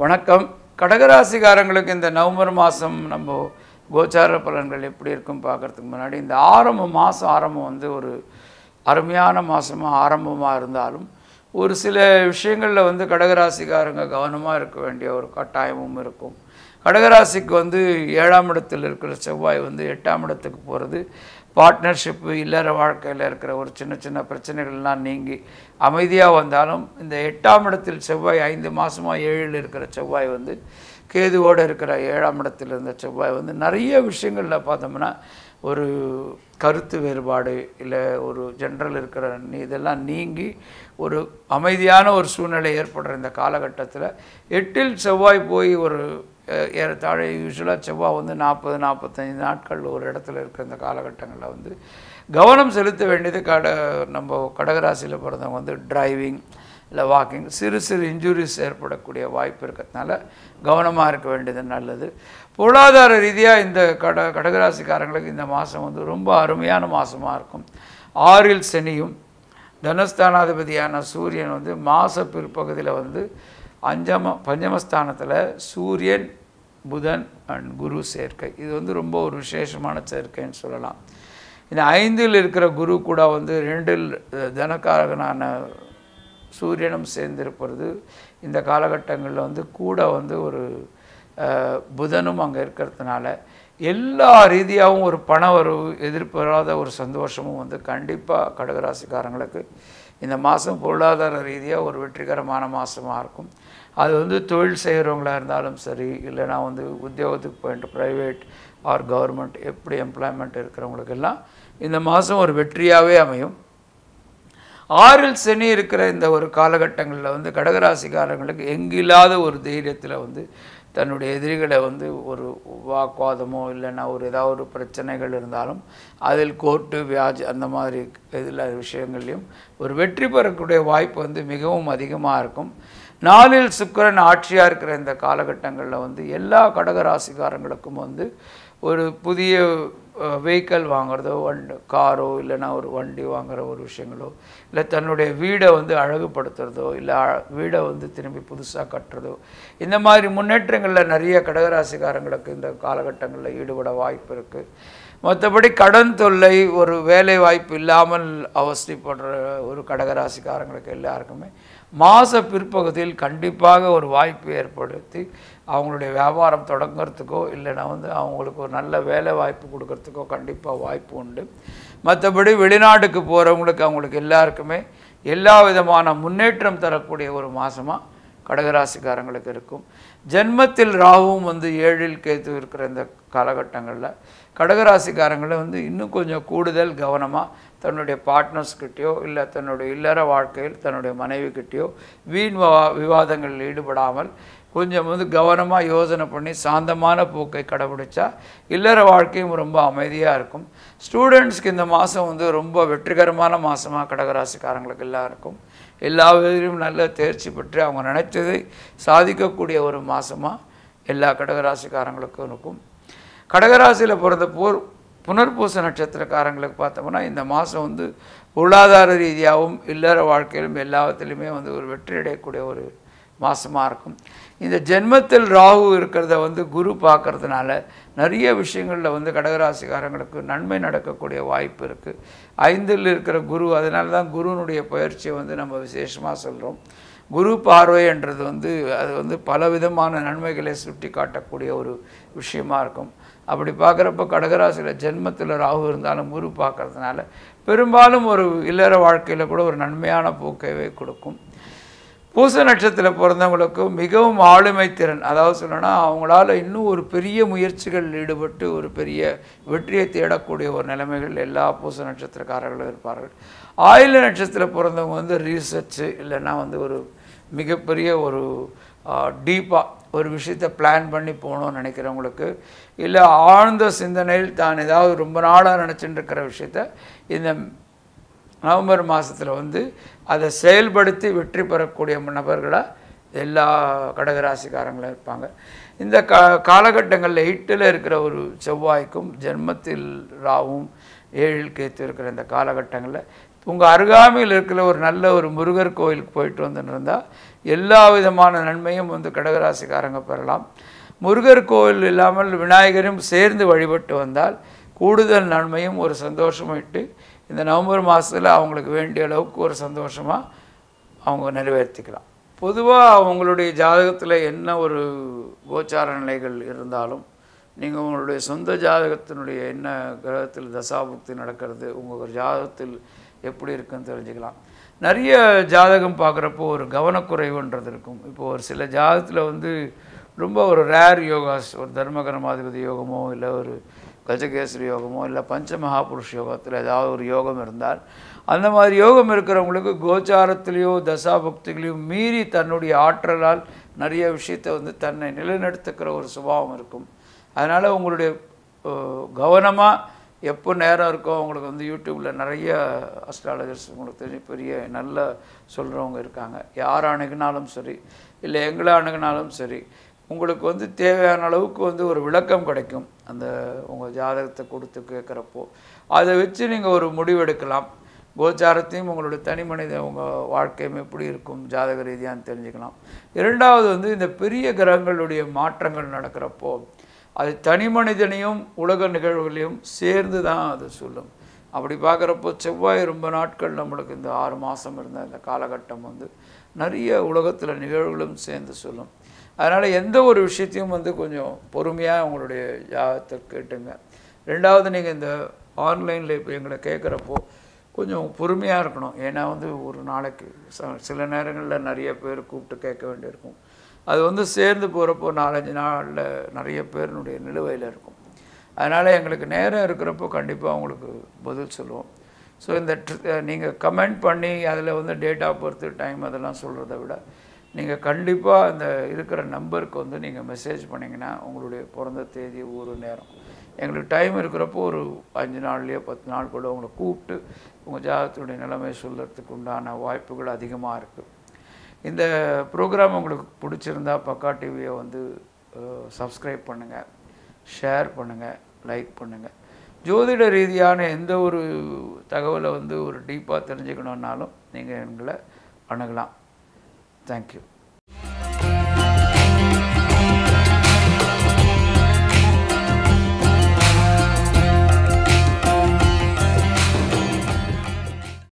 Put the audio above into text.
வணக்கம் கடகராசிக்காரங்களுக்கு இந்த நவம்பர் மாதம் நம்ம கோச்சார பலன்கள் எப்படி இருக்கும் பார்க்கறதுக்கு முன்னாடி இந்த ஆரம்ப மாதம் ஆரம்பம் வந்து ஒரு அருமையான மாதமாக ஆரம்பமாக இருந்தாலும் ஒரு சில விஷயங்களில் வந்து கடகராசிக்காரங்க கவனமாக இருக்க வேண்டிய ஒரு கட்டாயமும் இருக்கும் கடகராசிக்கு வந்து ஏழாம் இடத்தில் இருக்கிற செவ்வாய் வந்து எட்டாம் இடத்துக்கு போகிறது பார்ட்னர்ஷிப்பு இல்லற வாழ்க்கையில் இருக்கிற ஒரு சின்ன சின்ன பிரச்சனைகள்லாம் நீங்கி அமைதியாக வந்தாலும் இந்த எட்டாம் இடத்தில் செவ்வாய் ஐந்து மாதமாக ஏழில் இருக்கிற செவ்வாய் வந்து கேதுவோடு இருக்கிற ஏழாம் இடத்தில் இருந்த செவ்வாய் வந்து நிறைய விஷயங்களில் பார்த்தோம்னா ஒரு கருத்து வேறுபாடு இல்லை ஒரு ஜென்ரல் இருக்கிற நீ இதெல்லாம் நீங்கி ஒரு அமைதியான ஒரு சூழ்நிலை ஏற்படுற இந்த காலகட்டத்தில் எட்டில் செவ்வாய் போய் ஒரு அஹ், ஏறத்தாழ யூஸ்வலாக செவ்வாய் வந்து நாற்பது நாற்பத்தஞ்சு நாட்கள் ஒரு இடத்துல இருக்கிற இந்த காலகட்டங்களில் வந்து கவனம் செலுத்த வேண்டியது கட நம்ம கடகராசியில் பிறந்தவங்க வந்து டிரைவிங் இல்லை வாக்கிங் சிறு சிறு இன்ஜுரிஸ் ஏற்படக்கூடிய வாய்ப்பு இருக்கிறதுனால கவனமாக இருக்க வேண்டியது நல்லது பொருளாதார ரீதியாக இந்த கட கடகராசிக்காரங்களுக்கு இந்த மாதம் வந்து ரொம்ப அருமையான மாதமாக இருக்கும் ஆறில் சனியும் தனஸ்தானாதிபதியான சூரியன் வந்து மாத பிற்பகுதியில் வந்து அஞ்சம பஞ்சமஸ்தானத்தில் சூரியன் புதன் அண்ட் குரு சேர்க்கை இது வந்து ரொம்ப ஒரு விசேஷமான சேர்க்கைன்னு சொல்லலாம் இந்த ஐந்தில் இருக்கிற குரு கூட வந்து ரெண்டில் அஹ், தனக்காரகனான சூரியனும் சேர்ந்திருப்பது இந்த காலகட்டங்களில் வந்து கூட வந்து ஒரு அஹ், புதனும் அங்கே இருக்கிறதுனால எல்லா ரீதியாகவும் ஒரு பண வரவு எதிர்பாராத ஒரு சந்தோஷமும் வந்து கண்டிப்பாக கடகராசிக்காரங்களுக்கு இந்த மாதம் பொருளாதார ரீதியாக ஒரு வெற்றிகரமான மாதமாக இருக்கும் அது வந்து தொழில் செய்கிறவங்களா இருந்தாலும் சரி இல்லைனா வந்து உத்தியோகத்துக்கு போயிட்டு ப்ரைவேட் ஆர் கவர்மெண்ட் எப்படி எம்ப்ளாய்மெண்ட் இருக்கிறவங்களுக்கெல்லாம் இந்த மாதம் ஒரு வெற்றியாகவே அமையும் ஆறில் சனி இருக்கிற இந்த ஒரு காலகட்டங்களில் வந்து கடகராசிக்காரங்களுக்கு எங்கில்லாத ஒரு தைரியத்தில் வந்து தன்னுடைய எதிரிகளை வந்து ஒரு வாக்குவாதமோ இல்லைன்னா ஒரு ஏதாவது ஒரு பிரச்சனைகள் இருந்தாலும் அதில் கோர்ட்டு வியாஜ் அந்த மாதிரி இதில் விஷயங்கள்லையும் ஒரு வெற்றி பெறக்கூடிய வாய்ப்பு வந்து மிகவும் அதிகமாக இருக்கும் நாளில் சுக்கிரன் ஆட்சியாக இருக்கிற இந்த காலகட்டங்களில் வந்து எல்லா கடகராசிக்காரங்களுக்கும் வந்து ஒரு புதிய வெஹிக்கல் வாங்குறதோ வண்டி காரோ இல்லைன்னா ஒரு வண்டி வாங்குற ஒரு விஷயங்களோ இல்லை தன்னுடைய வீடை வந்து அழகுபடுத்துறதோ இல்லை அ- வீடை வந்து திரும்பி புதுசாக கட்டுறதோ இந்த மாதிரி முன்னேற்றங்களில் நிறைய கடகராசிக்காரங்களுக்கு இந்த காலகட்டங்களில் ஈடுபட வாய்ப்பு இருக்குது மற்றபடி கடன் தொல்லை ஒரு வேலை வாய்ப்பு இல்லாமல் அவஸ்தைப்படுற ஒரு கடகராசிக்காரங்களுக்கு எல்லாருக்குமே மாத பிற்பகுதியில் கண்டிப்பாக ஒரு வாய்ப்பு ஏற்படுத்தி அவங்களுடைய வியாபாரம் தொடங்குறதுக்கோ இல்லைன்னா வந்து அவங்களுக்கு ஒரு நல்ல வேலை வாய்ப்பு கொடுக்கறதுக்கோ கண்டிப்பாக வாய்ப்பு உண்டு மற்றபடி வெளிநாட்டுக்கு போகிறவங்களுக்கு அவங்களுக்கு எல்லாருக்குமே எல்லா விதமான முன்னேற்றம் தரக்கூடிய ஒரு மாதமாக கடகராசிக்காரங்களுக்கு இருக்கும் ஜென்மத்தில் ராகுவும் வந்து ஏழில் கேத்து இருக்கிற இந்த காலகட்டங்களில் கடகராசிக்காரங்களை வந்து இன்னும் கொஞ்சம் கூடுதல் கவனமாக தன்னுடைய பார்ட்னர்ஸ்கிட்டயோ இல்லை தன்னுடைய இல்லற வாழ்க்கையில் தன்னுடைய மனைவிக்கிட்டேயோ வீண் வா- விவாதங்களில் ஈடுபடாமல் கொஞ்சம் வந்து கவனமாக யோசனை பண்ணி சாந்தமான போக்கை கடைபிடிச்சா இல்லற வாழ்க்கையும் ரொம்ப அமைதியாக இருக்கும் ஸ்டூடெண்ட்ஸ்க்கு இந்த மாதம் வந்து ரொம்ப வெற்றிகரமான மாதமாக கடகராசிக்காரங்களுக்கு எல்லாருக்கும் எல்லா விதத்திலும் நல்ல தேர்ச்சி பெற்று அவங்க நினைச்சதை சாதிக்கக்கூடிய ஒரு மாதமாக எல்லா கடகராசிக்காரங்களுக்கும் இருக்கும் கடகராசியில் பிறந்த போர் புனர்பூச நட்சத்திரக்காரங்களுக்கு பார்த்தோம்னா இந்த மாதம் வந்து பொருளாதார ரீதியாகவும் இல்லற வாழ்க்கையிலும் எல்லாத்துலேயுமே வந்து ஒரு வெற்றி அடையக்கூடிய ஒரு மாதமாக இருக்கும் இந்த ஜென்மத்தில் ராகு இருக்கிறத வந்து குரு பார்க்கறதுனால நிறைய விஷயங்களில் வந்து கடகராசிக்காரங்களுக்கு நன்மை நடக்கக்கூடிய வாய்ப்பு இருக்குது ஐந்தில் இருக்கிற குரு அதனால தான் குருனுடைய பயிற்சியை வந்து நம்ம விசேஷமாக சொல்கிறோம் குரு பார்வைன்றது வந்து அது வந்து பலவிதமான நன்மைகளை சுட்டி காட்டக்கூடிய ஒரு விஷயமா இருக்கும் அப்படி பார்க்குறப்ப கடகராசியில் ஜென்மத்தில் ராகு இருந்தாலும் குரு பார்க்கறதுனால பெரும்பாலும் ஒரு இல்லற வாழ்க்கையில் கூட ஒரு நன்மையான போக்கவே கொடுக்கும் பூச நட்சத்திரத்தில் பிறந்தவங்களுக்கு மிகவும் ஆளுமை திறன் அதாவது சொல்லணும்னா அவங்களால இன்னும் ஒரு பெரிய முயற்சிகள் ஈடுபட்டு ஒரு பெரிய வெற்றியை தேடக்கூடிய ஒரு நிலைமைகள் எல்லா பூச நட்சத்திரக்காரர்களும் இருப்பார்கள் ஆயுள நட்சத்திரத்தில் பிறந்தவங்க வந்து ரீசர்ச்சு இல்லைன்னா வந்து ஒரு மிகப்பெரிய ஒரு டீப்பாக ஒரு விஷயத்தை பிளான் பண்ணி போகணும்னு நினைக்கிறவங்களுக்கு இல்லை ஆழ்ந்த சிந்தனையில் தான் ஏதாவது ரொம்ப நாளாக நினச்சிட்டு இருக்கிற விஷயத்த இந்த நவம்பர் மாதத்தில் வந்து அதை செயல்படுத்தி வெற்றி பெறக்கூடிய நபர்களாக எல்லா கடகராசிக்காரங்களும் இருப்பாங்க இந்த கா காலகட்டங்களில் எயிட்டில் இருக்கிற ஒரு செவ்வாய்க்கும் ஜென்மத்தில் ராவும் ஏழில் கேத்து இருக்கிற இந்த காலகட்டங்களில் உங்கள் அருகாமையில் இருக்கிற ஒரு நல்ல ஒரு முருகர் கோயிலுக்கு போயிட்டு வந்துன்னு இருந்தால் எல்லா விதமான நன்மையும் வந்து கடகராசிக்காரங்க பெறலாம் முருகர் கோவில் இல்லாமல் விநாயகரும் சேர்ந்து வழிபட்டு வந்தால் கூடுதல் நன்மையும் ஒரு சந்தோஷமும் இட்டு இந்த நவம்பர் மாதத்தில் அவங்களுக்கு வேண்டிய அளவுக்கு ஒரு சந்தோஷமாக அவங்க நிறைவேற்றிக்கலாம் பொதுவாக அவங்களுடைய ஜாதகத்தில் என்ன ஒரு கோச்சார நிலைகள் இருந்தாலும் நீங்கள் உங்களுடைய சொந்த ஜாதகத்தினுடைய என்ன கிரகத்தில் தசாபுக்தி நடக்கிறது உங்கள் ஜாதகத்தில் எப்படி இருக்குன்னு தெரிஞ்சுக்கலாம் நிறைய ஜாதகம் பார்க்குறப்போ ஒரு கவனக்குறைவுன்றது இருக்கும் இப்போ ஒரு சில ஜாதகத்தில் வந்து ரொம்ப ஒரு ரேர் யோகாஸ் ஒரு தர்மகரமாதிபதி யோகமோ இல்லை ஒரு கஜகேசரி யோகமோ இல்லை பஞ்ச மகாபுருஷ யோகத்தில் ஏதாவது ஒரு யோகம் இருந்தால் அந்த மாதிரி யோகம் இருக்கிறவங்களுக்கு கோச்சாரத்திலேயோ தசாபக்திகளையோ மீறி தன்னுடைய ஆற்றலால் நிறைய விஷயத்தை வந்து தன்னை நிலைநிறுத்துக்கிற ஒரு சுபாவம் இருக்கும் அதனால் உங்களுடைய கவனமாக எப்போ நேரம் இருக்கோ உங்களுக்கு வந்து யூடியூப்பில் நிறைய அஸ்ட்ராலஜர்ஸ் உங்களுக்கு தெரிஞ்ச பெரிய நல்ல சொல்கிறவங்க இருக்காங்க யார் அணுகினாலும் சரி இல்லை எங்களை அணுகினாலும் சரி உங்களுக்கு வந்து தேவையான அளவுக்கு வந்து ஒரு விளக்கம் கிடைக்கும் அந்த உங்கள் ஜாதகத்தை கொடுத்து கேட்குறப்போ அதை வச்சு நீங்கள் ஒரு முடிவெடுக்கலாம் கோச்சாரத்தையும் உங்களுடைய தனி மனித உங்கள் வாழ்க்கையும் எப்படி இருக்கும் ஜாதக ரீதியான்னு தெரிஞ்சுக்கலாம் இரண்டாவது வந்து இந்த பெரிய கிரகங்களுடைய மாற்றங்கள் நடக்கிறப்போ அது தனி மனிதனையும் உலக நிகழ்வுகளையும் சேர்ந்து தான் அது சொல்லும் அப்படி பார்க்குறப்போ செவ்வாய் ரொம்ப நாட்கள் நம்மளுக்கு இந்த ஆறு மாதம் இருந்த இந்த காலகட்டம் வந்து நிறைய உலகத்தில் நிகழ்வுகளும் சேர்ந்து சொல்லும் அதனால் எந்த ஒரு விஷயத்தையும் வந்து கொஞ்சம் பொறுமையாக உங்களுடைய ஜாதகத்தை கேட்டுங்க ரெண்டாவது நீங்கள் இந்த ஆன்லைனில் இப்போ எங்களை கேட்குறப்போ கொஞ்சம் பொறுமையாக இருக்கணும் ஏன்னா வந்து ஒரு நாளைக்கு ச- சில நேரங்களில் நிறைய பேர் கூப்பிட்டு கேட்க வேண்டியிருக்கும் அது வந்து சேர்ந்து போகிறப்போ நாலஞ்சு நாளில் நிறைய பேரினுடைய நிலுவையில் இருக்கும் அதனால் எங்களுக்கு நேரம் இருக்கிறப்போ கண்டிப்பாக உங்களுக்கு பதில் சொல்லுவோம் ஸோ இந்த நீங்கள் கமெண்ட் பண்ணி அதில் வந்து டேட் ஆஃப் பர்த் டைம் அதெல்லாம் சொல்கிறத விட நீங்கள் கண்டிப்பாக இந்த இருக்கிற நம்பருக்கு வந்து நீங்கள் மெசேஜ் பண்ணிங்கன்னா உங்களுடைய பிறந்த தேதி ஊர் நேரம் எங்களுக்கு டைம் இருக்கிறப்போ ஒரு அஞ்சு நாள்லேயோ பத்து நாள் கூட உங்களை கூப்பிட்டு உங்கள் ஜாதகத்துடைய நிலைமை சொல்கிறதுக்கு உண்டான வாய்ப்புகள் அதிகமாக இருக்குது இந்த ப்ரோக்ராம் உங்களுக்கு பிடிச்சிருந்தா பக்கா டிவியை வந்து சப்ஸ்கிரைப் பண்ணுங்கள் ஷேர் பண்ணுங்கள் லைக் பண்ணுங்கள் ஜோதிட ரீதியான எந்த ஒரு தகவலை வந்து ஒரு டீப்பாக தெரிஞ்சுக்கணுன்னாலும் நீங்கள் எங்களை அணுகலாம் தேங்க்யூ